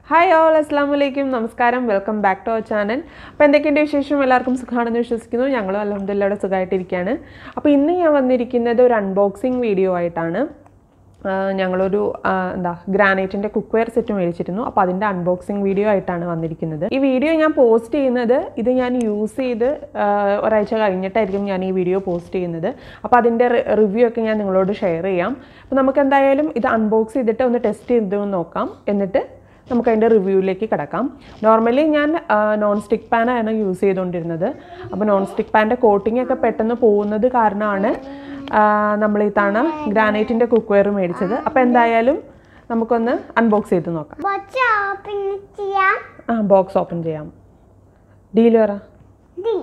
hi all അസ്സാം വലൈക്കും നമസ്കാരം welcome back to our channel അപ്പോൾ എന്തൊക്കെയുണ്ട് വിശേഷം എല്ലാവർക്കും സുഖമാണെന്ന് വിശ്വസിക്കുന്നു ഞങ്ങളും അലഹമ്മദില്ല ഇവിടെ സുഖമായിട്ടിരിക്കുകയാണ് അപ്പോൾ ഇന്ന് ഞാൻ വന്നിരിക്കുന്നത് ഒരു അൺബോക്സിങ് വീഡിയോ ആയിട്ടാണ് ആ, ഞങ്ങളൊരു ആ, എന്താ ഗ്രാനൈറ്റിൻ്റെ കുക്ക്വെയർ സെറ്റ് മേടിച്ചിരുന്നു അപ്പോൾ അതിൻ്റെ അൺബോക്സിങ് വീഡിയോ ആയിട്ടാണ് വന്നിരിക്കുന്നത് ഈ വീഡിയോ ഞാൻ പോസ്റ്റ് ചെയ്യുന്നത് ഇത് ഞാൻ യൂസ് ചെയ്ത് ആ, ഒരാഴ്ച കഴിഞ്ഞിട്ടായിരിക്കും ഞാൻ ഈ വീഡിയോ പോസ്റ്റ് ചെയ്യുന്നത് അപ്പോൾ അതിൻ്റെ റിവ്യൂ ഒക്കെ ഞാൻ നിങ്ങളോട് ഷെയർ ചെയ്യാം അപ്പോൾ നമുക്ക് എന്തായാലും ഇത് അൺബോക്സ് ചെയ്തിട്ട് ഒന്ന് ടെസ്റ്റ് ചെയ്ത് നോക്കാം എന്നിട്ട് നമുക്ക് അതിൻ്റെ റിവ്യൂവിലേക്ക് കിടക്കാം നോർമലി ഞാൻ നോൺ സ്റ്റിക്ക് പാനാണ് യൂസ് ചെയ്തുകൊണ്ടിരുന്നത് അപ്പോൾ നോൺ സ്റ്റിക്ക് പാൻ്റെ കോട്ടിംഗ് ഒക്കെ പെട്ടെന്ന് പോകുന്നത് കാരണമാണ് നമ്മൾ ഈ തവണ ഗ്രാനൈറ്റിൻ്റെ കുക്ക്വെയർ മേടിച്ചത് അപ്പോൾ എന്തായാലും നമുക്കൊന്ന് അൺബോക്സ് ചെയ്ത് നോക്കാം ബോക്സ് ഓപ്പൺ ചെയ്യാം ആ ബോക്സ് ഓപ്പൺ ചെയ്യാം ഡീൽ പറ ദി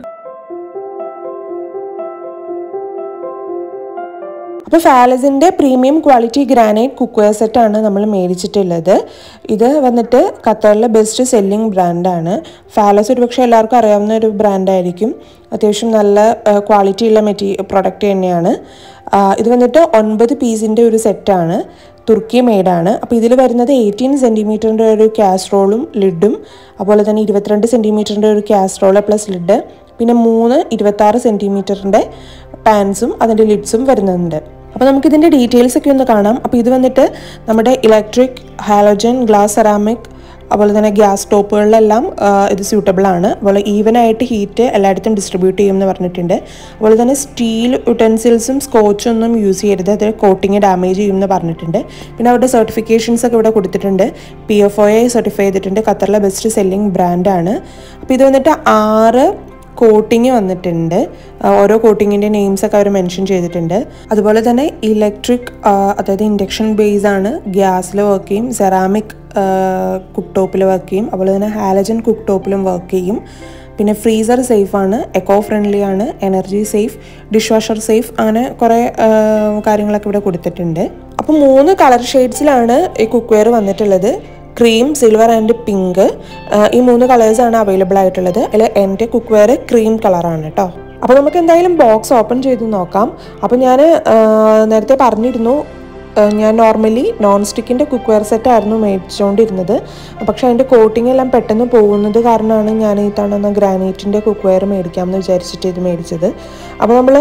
അപ്പോൾ ഫാലസിൻ്റെ പ്രീമിയം ക്വാളിറ്റി ഗ്രാനൈറ്റ് കുക്ക്വെയർ സെറ്റാണ് നമ്മൾ മേടിച്ചിട്ടുള്ളത് ഇത് വന്നിട്ട് ഖത്തറിലെ ബെസ്റ്റ് സെല്ലിംഗ് ബ്രാൻഡാണ് ഫാലസ് ഒരുപക്ഷെ എല്ലാവർക്കും അറിയാവുന്ന ഒരു ബ്രാൻഡായിരിക്കും അത്യാവശ്യം നല്ല ക്വാളിറ്റി ഉള്ള മെറ്റീ പ്രൊഡക്റ്റ് തന്നെയാണ് ആ, ഇത് വന്നിട്ട് ഒൻപത് പീസിൻ്റെ ഒരു സെറ്റാണ് തുർക്കി മെയ്ഡാണ് അപ്പോൾ ഇതിൽ വരുന്നത് എയ്റ്റീൻ സെൻറ്റിമീറ്ററിൻ്റെ ഒരു കാസ്ട്രോളും ലിഡും അതുപോലെ തന്നെ ഇരുപത്തിരണ്ട് സെൻറ്റിമീറ്ററിൻ്റെ ഒരു കാസ്ട്രോള് പ്ലസ് ലിഡ് പിന്നെ മൂന്ന് ഇരുപത്താറ് സെൻറ്റിമീറ്ററിൻ്റെ പാൻസും അതിൻ്റെ ലിഡ്സും വരുന്നുണ്ട് അപ്പോൾ നമുക്കിതിൻ്റെ ഡീറ്റെയിൽസ് ഒക്കെ ഒന്ന് കാണാം അപ്പോൾ ഇത് വന്നിട്ട് നമ്മുടെ ഇലക്ട്രിക് ഹാലോജൻ ഗ്ലാസ് സെറാമിക് അതുപോലെ തന്നെ ഗ്യാസ് സ്റ്റോപ്പുകളിലെല്ലാം ആ, ഇത് സ്യൂട്ടബിൾ ആണ് അതുപോലെ ഈവനായിട്ട് ഹീറ്റ് എല്ലായിടത്തും ഡിസ്ട്രിബ്യൂട്ട് ചെയ്യുമെന്ന് പറഞ്ഞിട്ടുണ്ട് അതുപോലെ തന്നെ സ്റ്റീൽ യുട്ടൻസിൽസും സ്കോച്ചും ഒന്നും യൂസ് ചെയ്യരുത് അത് കോട്ടിങ് ഡാമേജ് ചെയ്യുമെന്ന് പറഞ്ഞിട്ടുണ്ട് പിന്നെ അവരുടെ സർട്ടിഫിക്കേഷൻസ് ഒക്കെ ഇവിടെ കൊടുത്തിട്ടുണ്ട് P F O A certify ചെയ്തിട്ടുണ്ട് ഖത്തറിലെ ബെസ്റ്റ് സെല്ലിംഗ് ബ്രാൻഡാണ് അപ്പോൾ ഇത് വന്നിട്ട് ആറ് കോട്ടിങ് വന്നിട്ടുണ്ട് ആ, ഓരോ കോട്ടിങ്ങിൻ്റെ നെയിംസ് ഒക്കെ അവർ മെൻഷൻ ചെയ്തിട്ടുണ്ട് അതുപോലെ തന്നെ ഇലക്ട്രിക് അതായത് ഇൻഡക്ഷൻ ബേസ് ആണ് ഗ്യാസിൽ വർക്ക് ചെയ്യും സെറാമിക് കുക്ക് ടോപ്പിൽ വർക്ക് ചെയ്യും അതുപോലെ തന്നെ ഹാലജൻ കുക്ക് ടോപ്പിലും വർക്ക് ചെയ്യും പിന്നെ ഫ്രീസർ സേഫ് ആണ് എക്കോ ഫ്രണ്ട്ലി ആണ് energy safe dishwasher safe അങ്ങനെ കുറേ ആ, കാര്യങ്ങളൊക്കെ ഇവിടെ കൊടുത്തിട്ടുണ്ട് അപ്പോൾ മൂന്ന് കളർ ഷെയ്ഡ്സിലാണ് ഈ കുക്ക്വെയർ വന്നിട്ടുള്ളത് ക്രീം സിൽവർ ആൻഡ് പിങ്ക് ഈ മൂന്ന് കളേഴ്സാണ് അവൈലബിൾ ആയിട്ടുള്ളത് അതിൽ എൻ്റെ കുക്ക്വെയർ ക്രീം കളറാണ് കേട്ടോ അപ്പോൾ നമുക്ക് എന്തായാലും ബോക്സ് ഓപ്പൺ ചെയ്ത് നോക്കാം അപ്പോൾ ഞാൻ നേരത്തെ പറഞ്ഞിരുന്നു ആ, ഞാൻ നോർമലി നോൺ സ്റ്റിക്കിൻ്റെ കുക്ക്വെയർ സെറ്റായിരുന്നു മേടിച്ചുകൊണ്ടിരുന്നത് പക്ഷേ അതിൻ്റെ കോട്ടിംഗ് എല്ലാം പെട്ടെന്ന് പോകുന്നത് കാരണമാണ് ഞാൻ ഈ തവണ ഗ്രാനൈറ്റിൻ്റെ കുക്ക്വെയർ മേടിക്കാമെന്ന് വിചാരിച്ചിട്ട് ഇത് മേടിച്ചത് അപ്പോൾ നമ്മൾ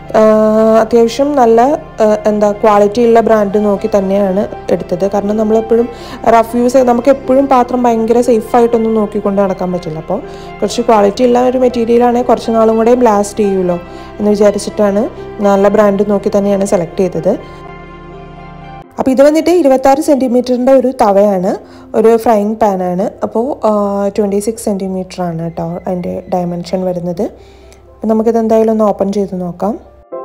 അത്യാവശ്യം നല്ല ആ, എന്താ ക്വാളിറ്റി ഉള്ള ബ്രാൻഡ് നോക്കി തന്നെയാണ് എടുത്തത് കാരണം നമ്മളെപ്പോഴും റഫ് യൂസ് നമുക്ക് എപ്പോഴും പാത്രം ഭയങ്കര സേഫായിട്ടൊന്നും നോക്കിക്കൊണ്ട് നടക്കാൻ പറ്റില്ല അപ്പോൾ കുറച്ച് ക്വാളിറ്റി ഉള്ള ഒരു മെറ്റീരിയലാണെങ്കിൽ കുറച്ച് നാളും കൂടെയും ലാസ്റ്റ് ചെയ്യുമല്ലോ എന്ന് വിചാരിച്ചിട്ടാണ് നല്ല ബ്രാൻഡ് നോക്കി തന്നെയാണ് സെലക്ട് ചെയ്തത് അപ്പോൾ ഇത് വന്നിട്ട് ഇരുപത്താറ് സെൻറ്റിമീറ്ററിൻ്റെ ഒരു തവയാണ് ഒരു ഫ്രൈങ് പാനാണ് അപ്പോൾ ട്വൻറ്റി സിക്സ് സെൻറ്റിമീറ്റർ ആണ് കേട്ടോ അതിൻ്റെ ഡയമെൻഷൻ വരുന്നത് അപ്പോൾ നമുക്കിത് എന്തായാലും ഒന്ന് ഓപ്പൺ ചെയ്ത് നോക്കാം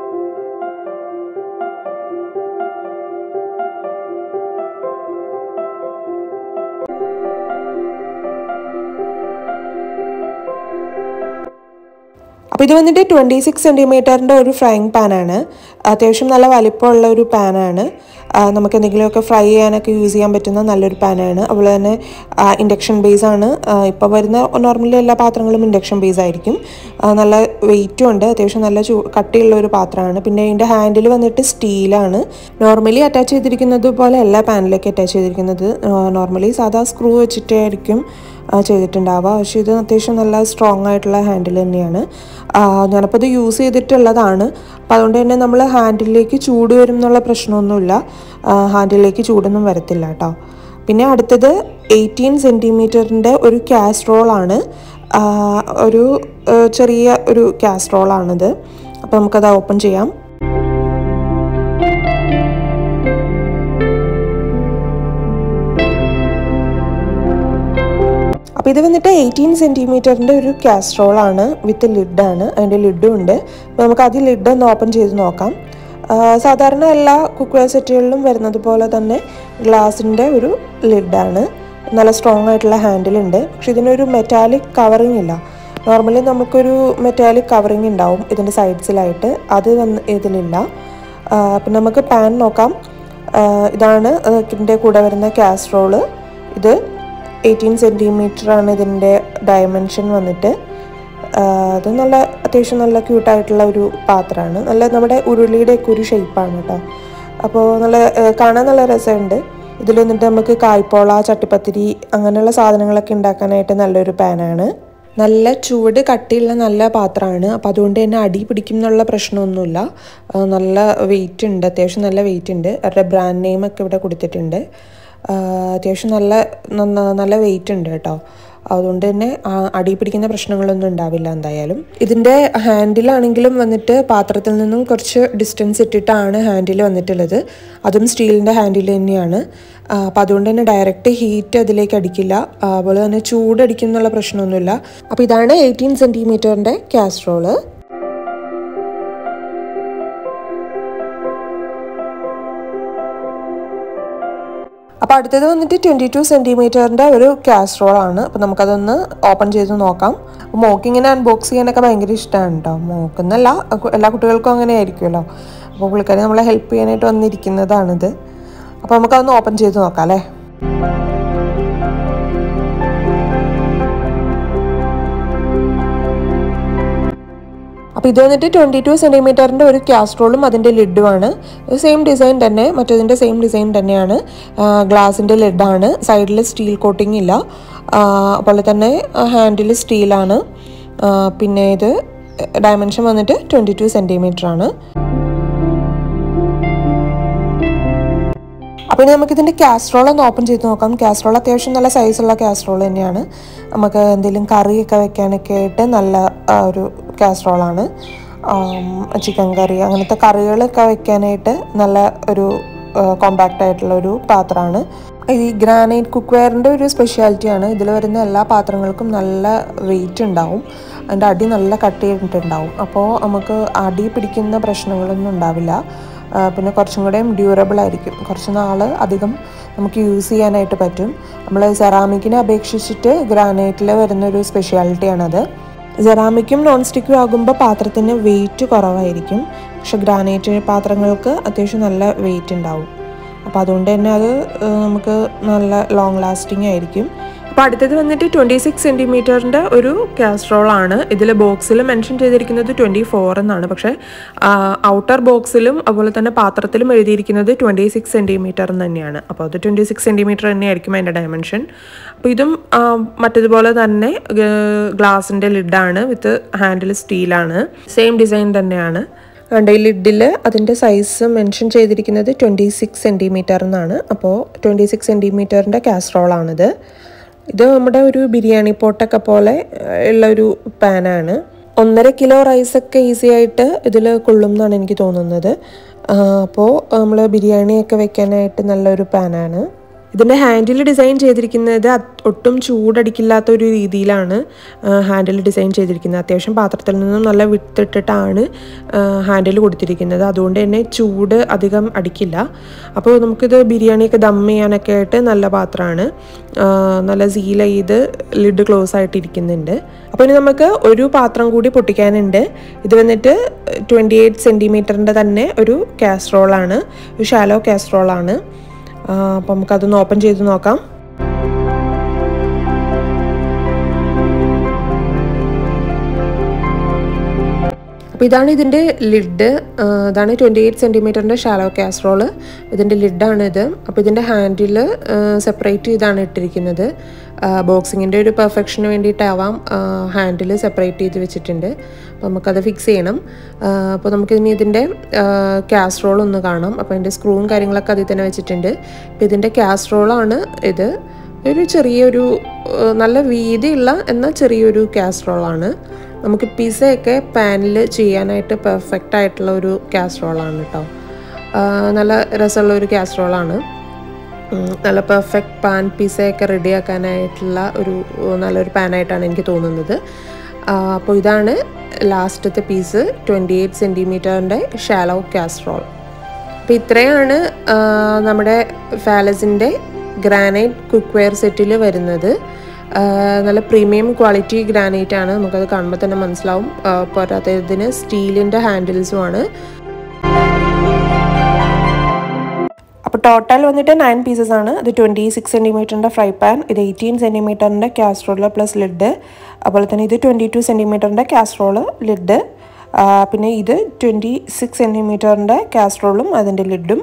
അപ്പോൾ ഇത് വന്നിട്ട് ട്വൻറ്റി സിക്സ് സെൻറ്റിമീറ്ററിൻ്റെ ഒരു ഫ്രൈങ് പാനാണ് അത്യാവശ്യം നല്ല വലിപ്പമുള്ള ഒരു പാനാണ് ആ, നമുക്ക് എന്തെങ്കിലുമൊക്കെ ഫ്രൈ ചെയ്യാനൊക്കെ യൂസ് ചെയ്യാൻ പറ്റുന്ന നല്ലൊരു പാനാണ് അതുപോലെ തന്നെ ഇൻഡക്ഷൻ ബേസ് ആണ് ഇപ്പോൾ വരുന്ന നോർമലി എല്ലാ പാത്രങ്ങളും ഇൻഡക്ഷൻ ബേസ് ആയിരിക്കും ആ, നല്ല വെയിറ്റും ഉണ്ട് അത്യാവശ്യം നല്ല ചൂ കട്ടിയുള്ള ഒരു പാത്രമാണ് പിന്നെ ഇതിൻ്റെ ഹാൻഡിൽ വന്നിട്ട് സ്റ്റീലാണ് നോർമലി അറ്റാച്ച് ചെയ്തിരിക്കുന്നത് പോലെ അല്ല പാനിലേക്ക് അറ്റാച്ച് ചെയ്തിരിക്കുന്നത് നോർമലി സാധാ സ്ക്രൂ വെച്ചിട്ടായിരിക്കും ആ, ചെയ്തിട്ടുണ്ടാവുക പക്ഷേ ഇത് അത്യാവശ്യം നല്ല സ്ട്രോങ് ആയിട്ടുള്ള ഹാൻഡിൽ തന്നെയാണ് ആ, ഞാനപ്പോൾ ഇത് യൂസ് ചെയ്തിട്ടുള്ളതാണ് അപ്പോൾ അതുകൊണ്ട് തന്നെ നമ്മൾ ഹാൻഡിലേക്ക് ചൂട് വരും എന്നുള്ള പ്രശ്നമൊന്നുമില്ല ആ, ഹാൻഡിലേക്ക് ചൂടൊന്നും വരത്തില്ല കേട്ടോ പിന്നെ അടുത്തത് എയ്റ്റീൻ സെൻറ്റിമീറ്ററിൻ്റെ ഒരു കാസ്ട്രോളാണ് ഒരു ആ, ചെറിയ ഒരു കാസ്ട്രോളാണിത് അപ്പോൾ നമുക്കത് ഓപ്പൺ ചെയ്യാം അപ്പോൾ ഇത് വന്നിട്ട് എയ്റ്റീൻ സെൻറ്റിമീറ്ററിൻ്റെ ഒരു കാസ്ട്രോളാണ് വിത്ത് ലിഡാണ് അതിൻ്റെ ലിഡും ഉണ്ട് അപ്പോൾ നമുക്ക് ആദ്യം ലിഡ് ഒന്ന് ഓപ്പൺ ചെയ്ത് നോക്കാം ആ, സാധാരണ എല്ലാ കുക്ക്വെയർ സെറ്റുകളിലും വരുന്നത് പോലെ തന്നെ ഗ്ലാസിൻ്റെ ഒരു ലിഡാണ് നല്ല സ്ട്രോങ് ആയിട്ടുള്ള ഹാൻഡിലുണ്ട് പക്ഷെ ഇതിനൊരു മെറ്റാലിക് കവറിങ് ഇല്ല നോർമലി നമുക്കൊരു മെറ്റാലിക് കവറിങ് ഉണ്ടാവും ഇതിൻ്റെ സൈഡ്സിലായിട്ട് അത് വന്ന് ഇതിലില്ല ആ, അപ്പം നമുക്ക് പാൻ നോക്കാം ആ, ഇതാണ് ഇതിൻ്റെ കൂടെ വരുന്ന കാസ്ട്രോള് ഇത് എയ്റ്റീൻ സെൻറ്റിമീറ്റർ ആണ് ഇതിൻ്റെ ഡയമെൻഷൻ വന്നിട്ട് ആ, അത് നല്ല അത്യാവശ്യം നല്ല ക്യൂട്ടായിട്ടുള്ള ഒരു പാത്രമാണ് നല്ല നമ്മുടെ ഉരുളിയുടെ ഒക്കെ ഒരു ഷേപ്പാണ് കേട്ടോ അപ്പോൾ നല്ല ആ, കാണാൻ നല്ല രസമുണ്ട് ഇതിൽ വന്നിട്ട് നമുക്ക് കായ്പോള ചട്ടിപ്പത്തിരി അങ്ങനെയുള്ള സാധനങ്ങളൊക്കെ ഉണ്ടാക്കാനായിട്ട് നല്ലൊരു പാനാണ് നല്ല ചൂട് കട്ടിയുള്ള നല്ല പാത്രമാണ് അപ്പോൾ അതുകൊണ്ട് തന്നെ അടി പിടിക്കും എന്നുള്ള പ്രശ്നമൊന്നുമില്ല ആ, നല്ല വെയിറ്റ് ഉണ്ട് അത്യാവശ്യം നല്ല വെയിറ്റ് ഉണ്ട് അവരുടെ ബ്രാൻഡ് നെയിമൊക്കെ ഇവിടെ കൊടുത്തിട്ടുണ്ട് ആ, അത്യാവശ്യം നല്ല നന്ന- നല്ല വെയിറ്റ് ഉണ്ട് കേട്ടോ അതുകൊണ്ട് തന്നെ ആ അടി പിടിക്കുന്ന പ്രശ്നങ്ങളൊന്നും ഉണ്ടാവില്ല എന്തായാലും ഇതിൻ്റെ ഹാൻഡിലാണെങ്കിലും വന്നിട്ട് പാത്രത്തിൽ നിന്നും കുറച്ച് ഡിസ്റ്റൻസ് ഇട്ടിട്ടാണ് ഹാൻഡിൽ വന്നിട്ടുള്ളത് അതും സ്റ്റീലിൻ്റെ ഹാൻഡിൽ തന്നെയാണ് അപ്പോൾ അതുകൊണ്ട് തന്നെ ഡയറക്റ്റ് ഹീറ്റ് അതിലേക്ക് അടിക്കില്ല ആ, അതുപോലെ തന്നെ ചൂടടിക്കും എന്നുള്ള പ്രശ്നമൊന്നുമില്ല അപ്പോൾ ഇതാണ് എയ്റ്റീൻ സെൻറ്റിമീറ്ററിൻ്റെ കാസ്ട്രോള് അപ്പോൾ അടുത്തത് വന്നിട്ട് ട്വൻറ്റി ടു സെൻറ്റിമീറ്ററിൻ്റെ ഒരു കാസ്ട്രോൾ ആണ് അപ്പോൾ നമുക്കതൊന്ന് ഓപ്പൺ ചെയ്ത് നോക്കാം മോക്ക് ഇങ്ങനെ അൺബോക്സ് ചെയ്യാനൊക്കെ ഭയങ്കര ഇഷ്ടമാണ് കേട്ടോ മോക്കെന്നല്ല കു- എല്ലാ കുട്ടികൾക്കും അങ്ങനെ ആയിരിക്കുമല്ലോ അപ്പോൾ പുള്ളിക്കാരി നമ്മളെ ഹെൽപ്പ് ചെയ്യാനായിട്ട് വന്നിരിക്കുന്നതാണിത് അപ്പോൾ നമുക്കതൊന്ന് ഓപ്പൺ ചെയ്ത് നോക്കാം അല്ലേ അപ്പോൾ ഇത് വന്നിട്ട് ട്വൻറ്റി ടു സെൻറ്റിമീറ്ററിൻ്റെ ഒരു കാസ്ട്രോളും അതിൻ്റെ ലിഡുമാണ് സെയിം ഡിസൈൻ തന്നെ മറ്റേതിൻ്റെ സെയിം ഡിസൈൻ തന്നെയാണ് ഗ്ലാസിൻ്റെ ലിഡാണ് സൈഡിൽ സ്റ്റീൽ കോട്ടിംഗ് ഇല്ല ആ, അതുപോലെ തന്നെ ഹാൻഡിൽ സ്റ്റീലാണ് പിന്നെ ഇത് ഡയമെൻഷൻ വന്നിട്ട് ട്വൻറ്റി ടു സെൻറ്റിമീറ്റർ ആണ് അപ്പോൾ ഇനി നമുക്ക് ഇതിൻ്റെ കാസ്ട്രോൾ ഒന്ന് ഓപ്പൺ ചെയ്ത് നോക്കാം കാസ്ട്രോൾ അത്യാവശ്യം നല്ല സൈസുള്ള കാസ്ട്രോൾ തന്നെയാണ് നമുക്ക് എന്തെങ്കിലും കറിയൊക്കെ വെക്കാനൊക്കെ ആയിട്ട് നല്ല ആ, ഒരു കാസ്ട്രോളാണ് ചിക്കൻ കറി അങ്ങനത്തെ കറികളൊക്കെ വെക്കാനായിട്ട് നല്ല ഒരു കോമ്പാക്റ്റ് ആയിട്ടുള്ള ഒരു പാത്രമാണ് ഈ ഗ്രാനൈറ്റ് കുക്ക് വെയറിൻ്റെ ഒരു സ്പെഷ്യാലിറ്റിയാണ് ഇതിൽ വരുന്ന എല്ലാ പാത്രങ്ങൾക്കും നല്ല വെയിറ്റ് ഉണ്ടാവും അതിൻ്റെ അടി നല്ല കട്ട് ചെയ്തിട്ടുണ്ടാവും അപ്പോൾ നമുക്ക് അടി പിടിക്കുന്ന പ്രശ്നങ്ങളൊന്നും ഉണ്ടാവില്ല ആ, പിന്നെ കുറച്ചും കൂടെയും ഡ്യൂറബിൾ ആയിരിക്കും കുറച്ച് നാൾ അധികം നമുക്ക് യൂസ് ചെയ്യാനായിട്ട് പറ്റും നമ്മൾ സെറാമിക്കിനെ അപേക്ഷിച്ചിട്ട് ഗ്രാനൈറ്റിൽ വരുന്നൊരു സ്പെഷ്യാലിറ്റിയാണത് സെറാമിക്കും നോൺ സ്റ്റിക്കും ആകുമ്പോൾ പാത്രത്തിന് വെയിറ്റ് കുറവായിരിക്കും പക്ഷെ ഗ്രാനൈറ്റ് പാത്രങ്ങൾക്ക് അത്യാവശ്യം നല്ല വെയിറ്റ് ഉണ്ടാവും അപ്പോൾ അതുകൊണ്ട് തന്നെ അത് ആ, നമുക്ക് നല്ല ലോങ് ലാസ്റ്റിംഗ് ആയിരിക്കും അപ്പോൾ അടുത്തത് വന്നിട്ട് ട്വൻറ്റി സിക്സ് സെൻറ്റിമീറ്ററിൻ്റെ ഒരു കാസ്ട്രോൾ ആണ് ഇതിൽ ബോക്സിൽ മെൻഷൻ ചെയ്തിരിക്കുന്നത് ട്വൻറ്റി ഫോർ എന്നാണ് പക്ഷേ ഔട്ടർ ബോക്സിലും അതുപോലെ തന്നെ പാത്രത്തിലും എഴുതിയിരിക്കുന്നത് ട്വൻറ്റി സിക്സ് സെൻറ്റിമീറ്റർ എന്ന് തന്നെയാണ് അപ്പോൾ അത് ട്വൻറ്റി സിക്സ് സെൻറ്റിമീറ്റർ തന്നെയായിരിക്കും അതിൻ്റെ ഡയമെൻഷൻ അപ്പോൾ ഇതും ആ, മറ്റേതുപോലെ തന്നെ ഗ്ലാസിൻ്റെ ലിഡാണ് വിത്ത് ഹാൻഡിൽ സ്റ്റീലാണ് സെയിം ഡിസൈൻ തന്നെയാണ് കണ്ട ഈ ലിഡിൽ അതിൻ്റെ സൈസ് മെൻഷൻ ചെയ്തിരിക്കുന്നത് ട്വൻറ്റി സിക്സ് സെൻറ്റിമീറ്റർ എന്നാണ് അപ്പോൾ ട്വൻറ്റി സിക്സ് സെൻറ്റിമീറ്ററിൻ്റെ കാസ്ട്രോളാണിത് ഇത് നമ്മുടെ ഒരു ബിരിയാണി പോട്ടൊക്കെ പോലെ ഏഹ്, ഉള്ള ഒരു പാനാണ് ഒന്നര കിലോ റൈസൊക്കെ ഈസി ആയിട്ട് ഇതിൽ കൊള്ളും എന്നാണ് എനിക്ക് തോന്നുന്നത് അപ്പോൾ നമ്മൾ ബിരിയാണിയൊക്കെ വെക്കാനായിട്ട് നല്ലൊരു പാനാണ് ഇതിൻ്റെ ഹാൻഡിൽ ഡിസൈൻ ചെയ്തിരിക്കുന്നത് അത് ഒട്ടും ചൂടടിക്കില്ലാത്ത ഒരു രീതിയിലാണ് ഹാൻഡിൽ ഡിസൈൻ ചെയ്തിരിക്കുന്നത് അത്യാവശ്യം പാത്രത്തിൽ നിന്നും നല്ല വിട്ടിട്ടിട്ടാണ് ഹാൻഡിൽ കൊടുത്തിരിക്കുന്നത് അതുകൊണ്ട് തന്നെ ചൂട് അധികം അടിക്കില്ല അപ്പോൾ നമുക്കിത് ബിരിയാണിയൊക്കെ ദം ചെയ്യാനൊക്കെ ആയിട്ട് നല്ല പാത്രമാണ് നല്ല സീൽ ചെയ്ത് ലിഡ് ക്ലോസ് ആയിട്ട് ഇരിക്കുന്നുണ്ട് അപ്പോൾ ഇനി നമുക്ക് ഒരു പാത്രം കൂടി പൊട്ടിക്കാനുണ്ട് ഇത് വന്നിട്ട് ട്വൻറ്റി എയ്റ്റ് സെൻറ്റിമീറ്ററിൻ്റെ തന്നെ ഒരു കാസ്ട്രോളാണ് ഒരു ഷാലോ കാസ്ട്രോളാണ് അപ്പം നമുക്കതൊന്ന് ഓപ്പൺ ചെയ്ത് നോക്കാം അപ്പോൾ ഇതാണ് ഇതിൻ്റെ ലിഡ് ഇതാണ് ട്വൻറ്റി എയ്റ്റ് സെൻറ്റിമീറ്ററിൻ്റെ ഷാലോ കാസ്ട്രോള് ഇതിൻ്റെ ലിഡാണ് ഇത് അപ്പോൾ ഇതിൻ്റെ ഹാൻഡിൽ സെപ്പറേറ്റ് ചെയ്താണ് ഇട്ടിരിക്കുന്നത് ബോക്സിങ്ങിൻ്റെ ഒരു പെർഫെക്ഷന് വേണ്ടിയിട്ടാവാം ഹാൻഡിൽ സെപ്പറേറ്റ് ചെയ്ത് വെച്ചിട്ടുണ്ട് അപ്പോൾ നമുക്കത് ഫിക്സ് ചെയ്യണം ആ, അപ്പോൾ നമുക്കിനി ഇതിൻ്റെ കാസ്ട്രോൾ ഒന്ന് കാണാം അപ്പോൾ അതിൻ്റെ സ്ക്രൂവും കാര്യങ്ങളൊക്കെ അതിൽ തന്നെ വെച്ചിട്ടുണ്ട് അപ്പോൾ ഇതിൻ്റെ കാസ്ട്രോളാണ് ഇത് ഒരു ചെറിയൊരു ആ, നല്ല വീതിയുള്ള എന്നാൽ ചെറിയൊരു കാസ്ട്രോളാണ് നമുക്ക് പിസയൊക്കെ പാനിൽ ചെയ്യാനായിട്ട് പെർഫെക്റ്റ് ആയിട്ടുള്ള ഒരു കാസ്ട്രോളാണ് കേട്ടോ ആ, നല്ല രസമുള്ള ഒരു കാസ്ട്രോളാണ് ഉം, നല്ല പെർഫെക്റ്റ് പാൻ പിസയൊക്കെ റെഡിയാക്കാനായിട്ടുള്ള ഒരു ഉം, നല്ലൊരു പാനായിട്ടാണ് എനിക്ക് തോന്നുന്നത് ആ, അപ്പോൾ ഇതാണ് ലാസ്റ്റത്തെ പീസ് ട്വൻറ്റി എയ്റ്റ് സെൻറ്റിമീറ്ററിൻ്റെ ഷാലോ കാസ്ട്രോൾ അപ്പോൾ ഇത്രയാണ് ആ, നമ്മുടെ ഫാലസിൻ്റെ ഗ്രാനൈറ്റ് കുക്ക് വെയർ സെറ്റിൽ വരുന്നത് ആ, നല്ല പ്രീമിയം ക്വാളിറ്റി ഗ്രാനൈറ്റ് ആണ് നമുക്കത് കാണുമ്പോൾ തന്നെ മനസ്സിലാവും ആ, പോരാത്തതിന് സ്റ്റീലിൻ്റെ ഹാൻഡിൽസും ആണ് അപ്പോൾ ടോട്ടൽ വന്നിട്ട് നയൻ പീസസ് ആണ് ഇത് ട്വൻറ്റി സിക്സ് സെൻറ്റിമീറ്ററിൻ്റെ ഫ്രൈ പാൻ ഇത് എയ്റ്റീൻ സെൻറ്റിമീറ്ററിൻ്റെ കാസ്ട്രോള് പ്ലസ് ലിഡ് അതുപോലെ തന്നെ ഇത് ട്വൻറ്റി ടു സെൻറ്റിമീറ്ററിൻ്റെ കാസ്ട്രോള് ലിഡ് പിന്നെ ഇത് ട്വൻറ്റി സിക്സ് സെൻറ്റിമീറ്ററിൻ്റെ കാസ്ട്രോളും അതിൻ്റെ ലിഡും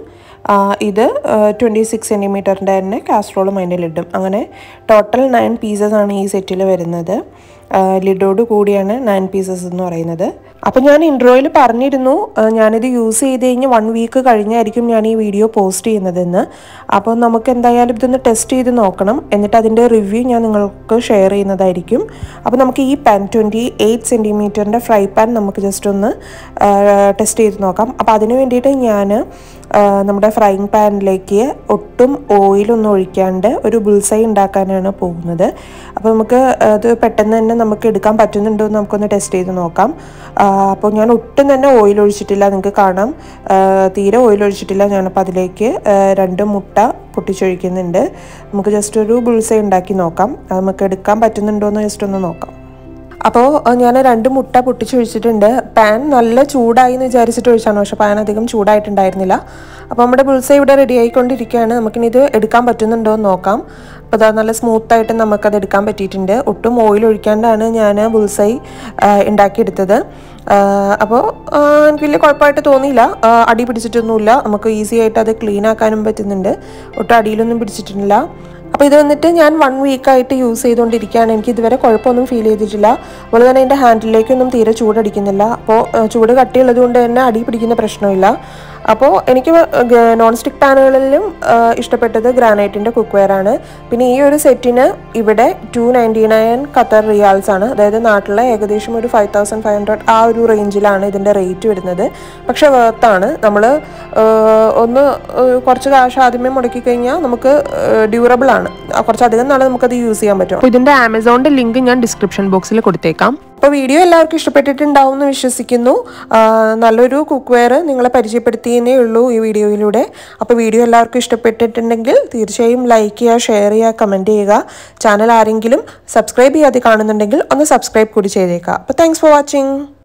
ഇത് ട്വൻറ്റി സിക്സ് സെൻറ്റിമീറ്ററിൻ്റെ തന്നെ കാസ്ട്രോളും അതിൻ്റെ ലിഡും അങ്ങനെ ടോട്ടൽ നയൻ പീസസ് ആണ് ഈ സെറ്റിൽ വരുന്നത് ലിഡോട് കൂടിയാണ് നയൻ പീസസ് എന്ന് പറയുന്നത് അപ്പം ഞാൻ ഇൻട്രോയിൽ പറഞ്ഞിരുന്നു ആ, ഞാനിത് യൂസ് ചെയ്ത് കഴിഞ്ഞ് വൺ വീക്ക് കഴിഞ്ഞായിരിക്കും ഞാൻ ഈ വീഡിയോ പോസ്റ്റ് ചെയ്യുന്നതെന്ന് അപ്പോൾ നമുക്ക് എന്തായാലും ഇതൊന്ന് ടെസ്റ്റ് ചെയ്ത് നോക്കണം എന്നിട്ട് അതിൻ്റെ റിവ്യൂ ഞാൻ നിങ്ങൾക്ക് ഷെയർ ചെയ്യുന്നതായിരിക്കും അപ്പോൾ നമുക്ക് ഈ പാൻ ട്വൻറ്റി എയ്റ്റ് സെൻറ്റിമീറ്ററിൻ്റെ ഫ്രൈ പാൻ നമുക്ക് ജസ്റ്റ് ഒന്ന് ടെസ്റ്റ് ചെയ്ത് നോക്കാം അപ്പോൾ അതിന് വേണ്ടിയിട്ട് ഞാൻ ആ, നമ്മുടെ ഫ്രൈങ് പാനിലേക്ക് ഒട്ടും ഓയിലൊന്നും ഒഴിക്കാണ്ട് ഒരു ബുൾസൈ ഉണ്ടാക്കാനാണ് പോകുന്നത് അപ്പോൾ നമുക്ക് അത് പെട്ടെന്ന് തന്നെ നമുക്ക് എടുക്കാൻ പറ്റുന്നുണ്ടോ എന്ന് നമുക്കൊന്ന് ടെസ്റ്റ് ചെയ്ത് നോക്കാം ആ, അപ്പോൾ ഞാൻ ഒട്ടും തന്നെ ഓയിൽ ഒഴിച്ചിട്ടില്ല നിങ്ങൾക്ക് കാണാം ആ, തീരെ ഓയിൽ ഒഴിച്ചിട്ടില്ല ഞാനപ്പോൾ അതിലേക്ക് ആ, രണ്ട് മുട്ട പൊട്ടിച്ചൊഴിക്കുന്നുണ്ട് നമുക്ക് ജസ്റ്റ് ഒരു ബുൾസൈ ഉണ്ടാക്കി നോക്കാം അത് നമുക്ക് എടുക്കാൻ പറ്റുന്നുണ്ടോ എന്ന് ജസ്റ്റ് ഒന്ന് നോക്കാം അപ്പോൾ ഞാൻ രണ്ട് മുട്ട പൊട്ടിച്ചൊഴിച്ചിട്ടുണ്ട് പാൻ നല്ല ചൂടായി എന്ന് വിചാരിച്ചിട്ട് ഒഴിച്ചാണ് പക്ഷേ പാൻ അധികം ചൂടായിട്ടുണ്ടായിരുന്നില്ല അപ്പോൾ നമ്മുടെ ബുൾസ ഇവിടെ റെഡി ആയിക്കൊണ്ടിരിക്കുകയാണ് നമുക്കിനി ഇത് എടുക്കാൻ പറ്റുന്നുണ്ടോ എന്ന് നോക്കാം അപ്പോൾ അതാ നല്ല സ്മൂത്തായിട്ട് നമുക്കത് എടുക്കാൻ പറ്റിയിട്ടുണ്ട് ഒട്ടും ഓയിൽ ഒഴിക്കാണ്ടാണ് ഞാൻ ബുൾസൈ ഉണ്ടാക്കിയെടുത്തത് അപ്പോൾ എനിക്ക് വലിയ കുഴപ്പമായിട്ട് തോന്നിയില്ല ആ, അടി പിടിച്ചിട്ടൊന്നുമില്ല നമുക്ക് ഈസി ആയിട്ട് അത് ക്ലീൻ ആക്കാനും പറ്റുന്നുണ്ട് ഒട്ടും അടിയിലൊന്നും പിടിച്ചിട്ടില്ല അപ്പോൾ ഇത് വന്നിട്ട് ഞാൻ വൺ വീക്കായിട്ട് യൂസ് ചെയ്തുകൊണ്ടിരിക്കുകയാണ് എനിക്ക് ഇതുവരെ കുഴപ്പമൊന്നും ഫീൽ ചെയ്തിട്ടില്ല അതുപോലെ തന്നെ എൻ്റെ ഹാൻഡിലേക്കൊന്നും തീരെ ചൂടടിക്കുന്നില്ല അപ്പോൾ ഏഹ്, ചൂട് കട്ടിയുള്ളത് കൊണ്ട് തന്നെ അടി പിടിക്കുന്ന പ്രശ്നമില്ല അപ്പോൾ എനിക്ക് നോൺ സ്റ്റിക്ക് പാനുകളിലും ഏഹ്, ഇഷ്ടപ്പെട്ടത് ഗ്രാനൈറ്റിൻ്റെ കുക്ക്വെയർ ആണ് പിന്നെ ഈ ഒരു സെറ്റിന് ഇവിടെ two ninety nine Qatar riyals ആണ് അതായത് നാട്ടിലെ ഏകദേശം ഒരു ഫൈവ് തൗസൻഡ് ഫൈവ് ഹൺഡ്രഡ് ആ ഒരു റേഞ്ചിലാണ് ഇതിൻ്റെ റേറ്റ് വരുന്നത് പക്ഷേ വേർത്താണ് നമ്മൾ ഒന്ന് ഏഹ്, കുറച്ച് കാശ് ആദ്യമേ മുടക്കി കഴിഞ്ഞാൽ നമുക്ക് ഡ്യൂറബിൾ ആണ് ആ, കുറച്ചധികം നാളെ നമുക്കത് യൂസ് ചെയ്യാൻ പറ്റും അപ്പോൾ ഇതിൻ്റെ ആമസോണിൻ്റെ ലിങ്ക് ഞാൻ ഡിസ്ക്രിപ്ഷൻ ബോക്സിൽ കൊടുത്തേക്കാം അപ്പോൾ വീഡിയോ എല്ലാവർക്കും ഇഷ്ടപ്പെട്ടിട്ടുണ്ടാവും എന്ന് വിശ്വസിക്കുന്നു ആ, നല്ലൊരു കുക്ക്വെയർ നിങ്ങളെ പരിചയപ്പെടുത്തിയേ ഉള്ളൂ ഈ വീഡിയോയിലൂടെ അപ്പോൾ വീഡിയോ എല്ലാവർക്കും ഇഷ്ടപ്പെട്ടിട്ടുണ്ടെങ്കിൽ തീർച്ചയായും ലൈക്ക് ചെയ്യുക ഷെയർ ചെയ്യുക കമൻറ്റ് ചെയ്യുക ചാനൽ ആരെങ്കിലും സബ്സ്ക്രൈബ് ചെയ്യാതെ കാണുന്നുണ്ടെങ്കിൽ ഒന്ന് സബ്സ്ക്രൈബ് കൂടി ചെയ്തേക്കുക അപ്പോൾ താങ്ക്സ് ഫോർ വാച്ചിങ്